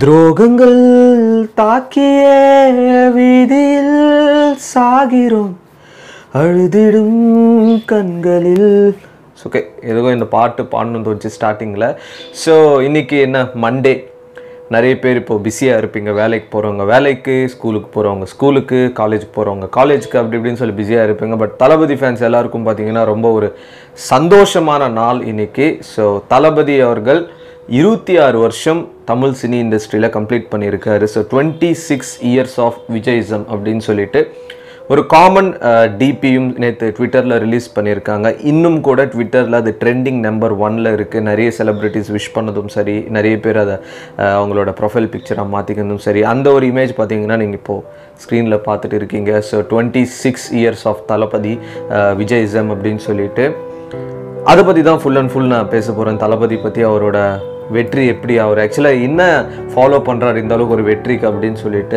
துரோகங்கள் தாக்கிய வீதியில் சாகிறோம் அழுதிடும் கண்களில் ஓகே எதுவும் இந்த பாட்டு பாடணும்னு தோணுச்சு ஸ்டார்டிங்கில் ஸோ இன்னைக்கு என்ன மண்டே நிறைய பேர் இப்போ பிஸியாக இருப்பீங்க வேலைக்கு போகிறவங்க வேலைக்கு ஸ்கூலுக்கு போகிறவங்க ஸ்கூலுக்கு காலேஜுக்கு போகிறவங்க காலேஜுக்கு அப்படி இப்படின்னு சொல்லி பிஸியாக இருப்பீங்க பட் தளபதி ஃபேன்ஸ் எல்லாருக்கும் பார்த்தீங்கன்னா ரொம்ப ஒரு சந்தோஷமான நாள் இன்னைக்கு ஸோ தளபதி அவர்கள் இருபத்தி ஆறு வருஷம் தமிழ் சினி இண்டஸ்ட்ரியில் கம்ப்ளீட் பண்ணியிருக்காரு so twenty six years of Vijayism அப்படின்னு சொல்லிட்டு ஒரு காமன் டிபியும் நேற்று ட்விட்டரில் ரிலீஸ் பண்ணியிருக்காங்க இன்னும் கூட ட்விட்டரில் அது ட்ரெண்டிங் நம்பர் ஒன்ல இருக்குது நிறைய செலிப்ரிட்டிஸ் விஷ் பண்ணதும் சரி நிறைய பேர் அதை அஹ், அவங்களோட ப்ரொஃபைல் பிக்சராக மாற்றிக்கிறதும் சரி அந்த ஒரு இமேஜ் பார்த்தீங்கன்னா நீங்கள் இப்போது ஸ்க்ரீனில் பார்த்துட்டு இருக்கீங்க so twenty six years of Thalapathy uh, Vijayism அப்படின்னு சொல்லிட்டு அதை பற்றி தான் ஃபுல் அண்ட் ஃபுல் நான் பேச போகிறேன் தளபதி பற்றி அவரோட வெற்றி எப்படி அவர் ஆக்சுவலாக என்ன ஃபாலோ பண்ணுறாரு இந்த அளவுக்கு ஒரு வெற்றிக்கு அப்படின்னு சொல்லிட்டு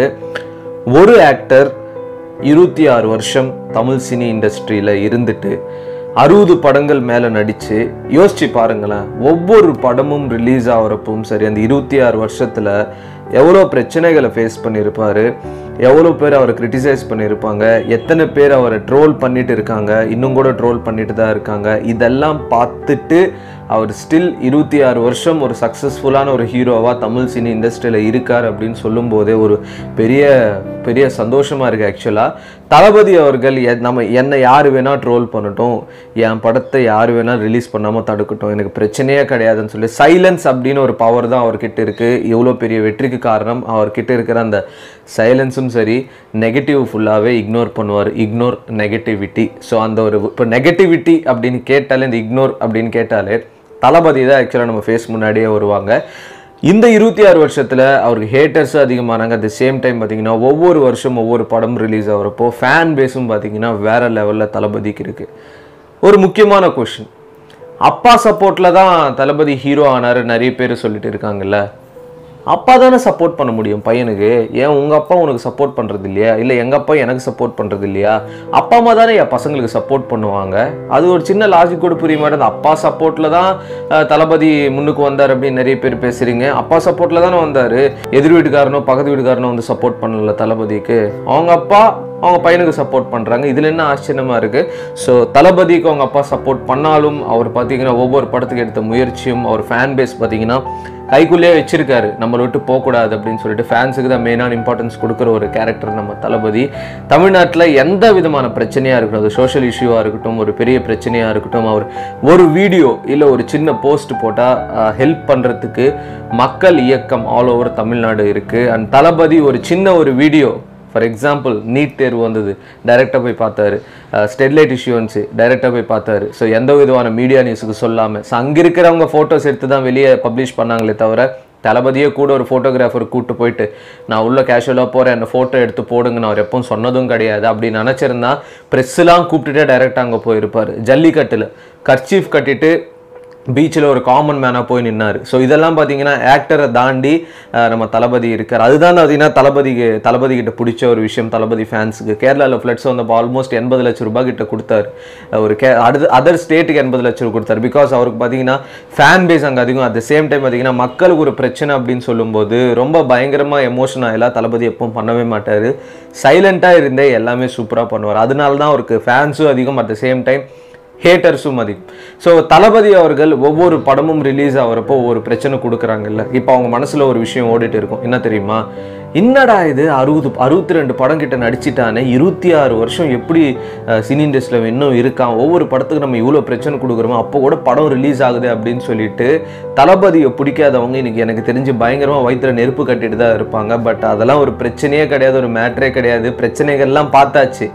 ஒரு ஆக்டர் இருபத்தி ஆறு வருஷம் தமிழ் சினி இண்டஸ்ட்ரியில் இருந்துட்டு அறுபது படங்கள் மேலே நடித்து யோசிச்சு பாருங்களேன் ஒவ்வொரு படமும் ரிலீஸ் ஆகிறப்பவும் சரி அந்த இருபத்தி ஆறு வருஷத்தில் எவ்வளோ பிரச்சனைகளை ஃபேஸ் பண்ணியிருப்பாரு எவ்வளோ பேர் அவரை கிரிட்டிசைஸ் பண்ணியிருப்பாங்க எத்தனை பேர் அவரை ட்ரோல் பண்ணிட்டு இருக்காங்க இன்னும் கூட ட்ரோல் பண்ணிட்டு தான் இருக்காங்க இதெல்லாம் பார்த்துட்டு அவர் ஸ்டில் இருபத்தி ஆறு வருஷம் ஒரு சக்ஸஸ்ஃபுல்லான ஒரு ஹீரோவாக தமிழ் சினி இண்டஸ்ட்ரியில் இருக்கார் அப்படின்னு சொல்லும்போதே ஒரு பெரிய பெரிய சந்தோஷமாக இருக்குது ஆக்சுவலாக தளபதி அவர்கள் எ- நம்ம என்னை யார் வேணால் ட்ரோல் பண்ணட்டும் என் படத்தை யார் வேணால் ரிலீஸ் பண்ணாமல் தடுக்கட்டும் எனக்கு பிரச்சனையே கிடையாதுன்னு சொல்லி சைலன்ஸ் அப்படின்னு ஒரு பவர் தான் அவர்கிட்ட இருக்குது இவ்வளோ பெரிய வெற்றிக்கு காரணம் அவர்கிட்ட இருக்கிற அந்த சைலன்ஸும் சரி நெகட்டிவ் ஃபுல்லாகவே இக்னோர் பண்ணுவார் இக்னோர் நெகட்டிவிட்டி ஸோ அந்த ஒரு இப்போ நெகட்டிவிட்டி அப்படின்னு கேட்டாலே இந்த இக்னோர் அப்படின்னு கேட்டாலே தளபதி தான் ஆக்சுவலாக நம்ம ஃபேஸ் முன்னாடியே வருவாங்க இந்த இருபத்தி ஆறு வருஷத்தில் அவருக்கு ஹேட்டர்ஸும் அதிகமானாங்க அட் த சேம் டைம் பார்த்தீங்கன்னா ஒவ்வொரு வருஷம் ஒவ்வொரு படம் ரிலீஸ் ஆகிறப்போ ஃபேன் பேஸும் பார்த்தீங்கன்னா வேற லெவலில் தளபதிக்கு இருக்குது ஒரு முக்கியமான கொஷின் அப்பா சப்போர்ட்டில் தான் தளபதி ஹீரோ ஆனார் நிறைய பேர் சொல்லிட்டு இருக்காங்கல்ல அப்பா தானே சப்போர்ட் பண்ண முடியும் பையனுக்கு ஏன் உங்கள் அப்பா உனக்கு சப்போர்ட் பண்ணுறது இல்லையா இல்லை எங்கள் அப்பா எனக்கு சப்போர்ட் பண்ணுறது இல்லையா அப்பா அம்மா தானே என் பசங்களுக்கு சப்போர்ட் பண்ணுவாங்க அது ஒரு சின்ன லாஜிக் கூட புரிய மாட்டேங்குது அப்பா சப்போர்ட்டில் தான் அஹ், தளபதி முன்னுக்கு வந்தார் அப்படின்னு நிறைய பேர் பேசுகிறீங்க அப்பா சப்போர்ட்டில் தானே வந்தார் எதிர் வீட்டுக்காரனோ பக்கத்து வீட்டுக்காரனோ வந்து சப்போர்ட் பண்ணல தளபதிக்கு அவங்க அப்பா அவங்க பையனுக்கு சப்போர்ட் பண்ணுறாங்க இதில் என்ன ஆச்சரியமாக இருக்குது ஸோ தளபதிக்கு அவங்க அப்பா சப்போர்ட் பண்ணாலும் அவர் பார்த்தீங்கன்னா ஒவ்வொரு படத்துக்கு எடுத்த முயற்சியும் அவர் ஃபேன் பேஸ் பார்த்தீங்கன்னா கைக்குள்ளேயே வச்சிருக்காரு நம்மளை விட்டு போகக்கூடாது அப்படின்னு சொல்லிட்டு ஃபேன்ஸுக்கு தான் மெயினான இம்பார்ட்டன்ஸ் கொடுக்குற ஒரு கேரக்டர் நம்ம தளபதி தமிழ்நாட்டில் எந்த விதமான பிரச்சனையாக இருக்கட்டும் அது சோஷியல் இஷ்யூவாக இருக்கட்டும் ஒரு பெரிய பிரச்சனையாக இருக்கட்டும் அவர் ஒரு வீடியோ இல்லை ஒரு சின்ன போஸ்ட் போட்டால் ஹெல்ப் பண்ணுறதுக்கு மக்கள் இயக்கம் ஆல் ஓவர் தமிழ்நாடு இருக்குது அண்ட் தளபதி ஒரு சின்ன ஒரு வீடியோ ஃபார் எக்ஸாம்பிள் நீட் தேர்வு வந்தது டைரெக்டாக போய் பார்த்தாரு ஸ்டெர்லைட் இஷ்யூ வந்துச்சு டைரெக்டாக போய் பார்த்தாரு ஸோ எந்த விதமான மீடியா நியூஸுக்கு சொல்லாமல் ஸோ அங்கே இருக்கிறவங்க ஃபோட்டோஸ் எடுத்து தான் வெளியே பப்ளிஷ் பண்ணாங்களே தவிர தளபதியே கூட ஒரு ஃபோட்டோகிராஃபர் கூட்டு போயிட்டு நான் உள்ள கேஷுவலாக போகிறேன் அந்த ஃபோட்டோ எடுத்து போடுங்க நான் அவர் எப்பவும் சொன்னதும் கிடையாது அப்படி நினச்சிருந்தா ப்ரெஸ்ஸெலாம் கூப்பிட்டுட்டே டைரெக்டாக அங்கே போயிருப்பார் ஜல்லிக்கட்டில் கர்ச்சீஃப் கட்டிட்டு பீச்சில் ஒரு காமன் மேனாக போய் நின்னார் ஸோ இதெல்லாம் பார்த்தீங்கன்னா ஆக்டரை தாண்டி அஹ், நம்ம தளபதி இருக்கார் அதுதான் பார்த்தீங்கன்னா தளபதிக்கு தளபதி கிட்ட பிடிச்ச ஒரு விஷயம் தளபதி ஃபேன்ஸுக்கு கேரளாவில் ஃப்ளட்ஸ் வந்தப்போ ஆல்மோஸ்ட் எண்பது லட்சம் ரூபாய் கிட்ட கொடுத்தாரு அஹ், ஒரு கே அடுத்து அதர் ஸ்டேட்டுக்கு எண்பது லட்சம் ரூபாய் கொடுத்தாரு பிகாஸ் அவருக்கு பார்த்தீங்கன்னா ஃபேன் பேஸ் அங்கே அதிகம் அட் த சேம் டைம் பார்த்தீங்கன்னா மக்களுக்கு ஒரு பிரச்சனை அப்படின்னு சொல்லும்போது ரொம்ப பயங்கரமாக எமோஷன் ஆகலாம் தளபதி எப்பவும் பண்ணவே மாட்டார் சைலண்ட்டாக இருந்தே எல்லாமே சூப்பராக பண்ணுவார் அதனால தான் அவருக்கு ஃபேன்ஸும் அதிகம் அட் த சேம் டைம் ஹேட்டர்ஸும் அதிகம் ஸோ தளபதி அவர்கள் ஒவ்வொரு படமும் ரிலீஸ் ஆகிறப்போ ஒவ்வொரு பிரச்சனை கொடுக்குறாங்கல்ல இப்போ அவங்க மனசில் ஒரு விஷயம் ஓடிட்டு இருக்கும் என்ன தெரியுமா என்னடா இது அறுபது அறுபத்தி ரெண்டு படம் கிட்ட நடிச்சிட்டானே இருபத்தி ஆறு வருஷம் எப்படி அஹ், சினி இண்டஸ்ட்ரியில் இன்னும் இருக்கான் ஒவ்வொரு படத்துக்கு நம்ம இவ்வளோ பிரச்சனை கொடுக்குறோமோ அப்போ கூட படம் ரிலீஸ் ஆகுது அப்படின்னு சொல்லிட்டு தளபதியை பிடிக்காதவங்க இன்னைக்கு எனக்கு தெரிஞ்சு பயங்கரமாக வயிற்றுல நெருப்பு கட்டிட்டு தான் இருப்பாங்க பட் அதெல்லாம் ஒரு பிரச்சனையே கிடையாது ஒரு மேட்ரே கிடையாது பிரச்சனைகள்லாம் பார்த்தாச்சு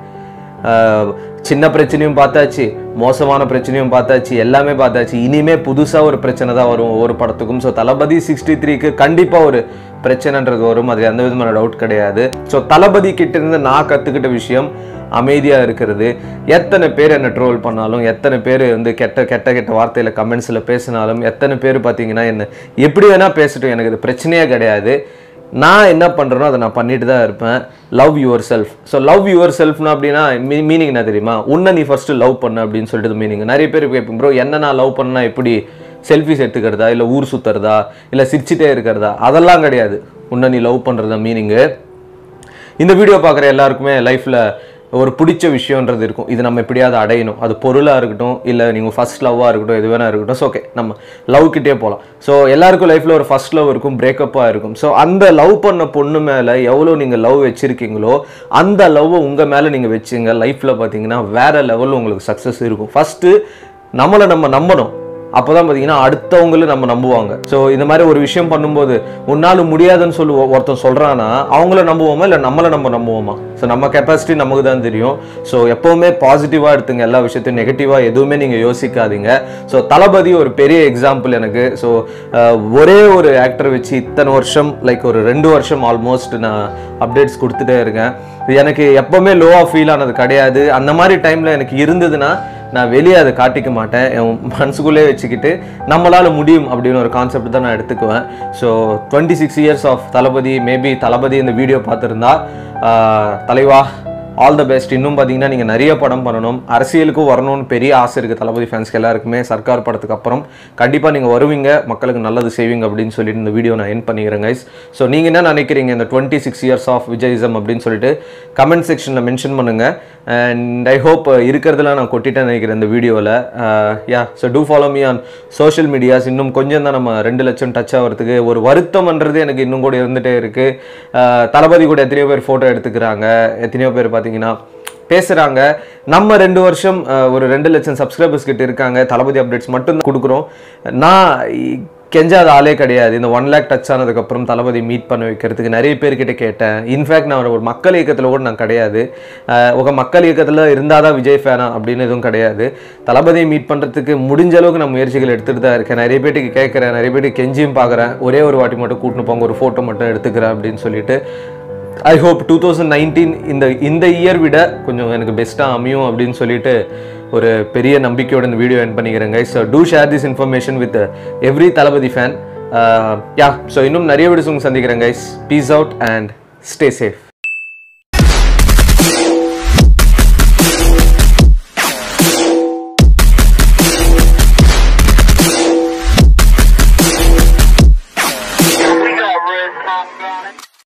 ஆஹ் சின்ன பிரச்சனையும் பார்த்தாச்சு மோசமான பிரச்சனையும் பார்த்தாச்சு எல்லாமே பார்த்தாச்சு இனிமே புதுசாக ஒரு பிரச்சனை தான் வரும் ஒவ்வொரு படத்துக்கும் ஸோ தளபதி சிக்ஸ்டி த்ரீக்கு கண்டிப்பாக ஒரு பிரச்சனைன்றது வரும் அது எந்த விதமான டவுட் கிடையாது ஸோ தளபதி கிட்ட இருந்து நான் கற்றுக்கிட்ட விஷயம் அமைதியாக இருக்கிறது எத்தனை பேர் என்னை ட்ரோல் பண்ணாலும் எத்தனை பேர் வந்து கெட்ட கெட்ட கெட்ட வார்த்தையில் கமெண்ட்ஸில் பேசினாலும் எத்தனை பேர் பார்த்தீங்கன்னா என்ன எப்படி வேணால் பேசட்டும் எனக்கு இது பிரச்சனையே கிடையாது நான் என்ன பண்ணுறேனோ அதை நான் பண்ணிட்டு தான் இருப்பேன் love yourself so love your செல்ஃப்னா அப்படின்னா மீனிங் என்ன தெரியுமா உன்னை நீ ஃபர்ஸ்ட் லவ் பண்ண அப்படின்னு சொல்லிட்டு மீனிங் நிறைய பேர் கேட்போம் ப்ரோ என்ன நான் லவ் பண்ணா எப்படி செல்ஃபிஸ் எடுத்துக்கிறதா இல்லை ஊர் சுற்றுறதா இல்லை சிரிச்சிட்டே இருக்கிறதா அதெல்லாம் கிடையாது உன்னை நீ லவ் பண்ணுறதா மீனிங்கு இந்த வீடியோ பார்க்குற எல்லாருக்குமே லைஃப்பில் ஒரு பிடிச்ச விஷயன்றது இருக்கும் இது நம்ம எப்படியாவது அடையணும் அது பொருளாக இருக்கட்டும் இல்லை நீங்கள் ஃபர்ஸ்ட் லவ்வாக இருக்கட்டும் எது வேணா இருக்கட்டும் ஸோ ஓகே நம்ம லவ் கிட்டே போகலாம் ஸோ எல்லாருக்கும் லைஃப்பில் ஒரு ஃபர்ஸ்ட் லவ் இருக்கும் பிரேக்கப்பாக இருக்கும் ஸோ அந்த லவ் பண்ண பொண்ணு மேலே எவ்வளோ நீங்கள் லவ் வச்சுருக்கீங்களோ அந்த லவ்வை உங்கள் மேலே நீங்கள் வச்சுங்க லைஃப்பில் பார்த்தீங்கன்னா வேறு லெவலில் உங்களுக்கு சக்ஸஸ் இருக்கும் ஃபஸ்ட்டு நம்மளை நம்ம நம்பணும் அப்போதான் பார்த்தீங்கன்னா அடுத்தவங்களும் நம்ம நம்புவாங்க ஸோ இந்த மாதிரி ஒரு விஷயம் பண்ணும்போது உன்னால் முடியாதுன்னு சொல்லி ஒ- ஒருத்தன் சொல்கிறான்னா அவங்கள நம்புவோமா இல்லை நம்மளை நம்ம நம்புவோமா ஸோ நம்ம கெப்பாசிட்டி நமக்கு தான் தெரியும் ஸோ எப்போவுமே பாசிட்டிவாக எடுத்துங்க எல்லா விஷயத்தையும் நெகட்டிவாக எதுவுமே நீங்கள் யோசிக்காதீங்க ஸோ தளபதி ஒரு பெரிய எக்ஸாம்பிள் எனக்கு ஸோ ஒரே ஒரு ஆக்டர் வச்சு இத்தனை வருஷம் லைக் ஒரு ரெண்டு வருஷம் ஆல்மோஸ்ட் நான் அப்டேட்ஸ் கொடுத்துட்டே இருக்கேன் இது எனக்கு எப்போவுமே லோவாக ஃபீல் ஆனது கிடையாது அந்த மாதிரி டைமில் எனக்கு இருந்ததுன்னா நான் வெளியே அதை காட்டிக்க மாட்டேன் என் மனசுக்குள்ளே வச்சுக்கிட்டு நம்மளால முடியும் அப்படின்னு ஒரு கான்செப்ட் தான் நான் எடுத்துக்குவேன் so twenty six years of Thalapathy maybe Thalapathy இந்த வீடியோ பார்த்துருந்தா ஆஹ், தலைவா ஆல் த பெஸ்ட் இன்னும் பார்த்தீங்கன்னா நீங்கள் நிறைய படம் பண்ணணும் அரசியலுக்கும் வரணும்னு பெரிய ஆசை இருக்குது தளபதி ஃபேன்ஸ்க்கு எல்லாருக்குமே சர்க்கார் படத்துக்கு அப்புறம் கண்டிப்பாக நீங்கள் வருவீங்க மக்களுக்கு நல்லது செய்வீங்க அப்படின்னு சொல்லிட்டு இந்த வீடியோ நான் என் பண்ணிக்கிறேன் கைஸ் ஸோ நீங்கள் என்ன நினைக்கிறீங்க இந்த twenty six years of Vijayism அப்படின்னு சொல்லிட்டு கமெண்ட் செக்ஷனில் மென்ஷன் பண்ணுங்கள் அண்ட் ஐ ஹோப் இருக்கிறதுல நான் கொட்டிட்டேன் நினைக்கிறேன் இந்த வீடியோவில் yeah so to follow me on social medias இன்னும் கொஞ்சம் தான் நம்ம ரெண்டு லட்சம் டச் ஆகிறதுக்கு ஒரு வருத்தம்ன்றது எனக்கு இன்னும் கூட இருந்துகிட்டே இருக்குது தளபதி கூட எத்தனையோ பேர் ஃபோட்டோ எடுத்துக்கிறாங்க எத்தனையோ பேர் பார்த்தீங்கன்னா பேசுகிறாங்க நம்ம ரெண்டு வருஷம் அஹ், ஒரு ரெண்டு லட்சம் சப்ஸ்கிரைபர்ஸ் கிட்ட இருக்காங்க தளபதி அப்டேட்ஸ் மட்டும் கொடுக்குறோம் நான் இ- கெஞ்சாத ஆளே கிடையாது இந்த ஒன் லேக் டச் ஆனதுக்கப்புறம் தளபதி மீட் பண்ண வைக்கிறதுக்கு நிறைய பேர்கிட்ட கேட்டேன் இன்ஃபேக்ட் நான் ஒரு மக்கள் இயக்கத்தில் கூட நான் கிடையாது அஹ், ஒரு மக்கள் இயக்கத்தில் இருந்தால் தான் விஜய் ஃபேனா அப்படின்னு எதுவும் கிடையாது தளபதியை மீட் பண்ணுறதுக்கு முடிஞ்ச அளவுக்கு நான் முயற்சிகள் எடுத்துகிட்டு தான் இருக்கேன் நிறைய பேருக்கு கேட்குறேன் நிறைய பேருக்கு கெஞ்சியும் பார்க்குறேன் ஒரே ஒரு வாட்டி மட்டும் கூட்டின்னு போங்க ஒரு ஃபோட்டோ மட்டும் எடுத்துக்கிறேன் அப்படின்னு சொல்லிட்டு I hope two thousand nineteen இந்த இந்த இயர் விட கொஞ்சம் எனக்கு பெஸ்ட்டாக அமையும் அப்படின்னு சொல்லிட்டு ஒரு பெரிய நம்பிக்கையோட இந்த வீடியோ என் பண்ணிக்கிறேன் guys so to share this information with every Thalapathy fan yeah so இன்னும் நிறைய வீடியோஸ் உங்க சந்திக்கிறேன் guys peace out and stay safe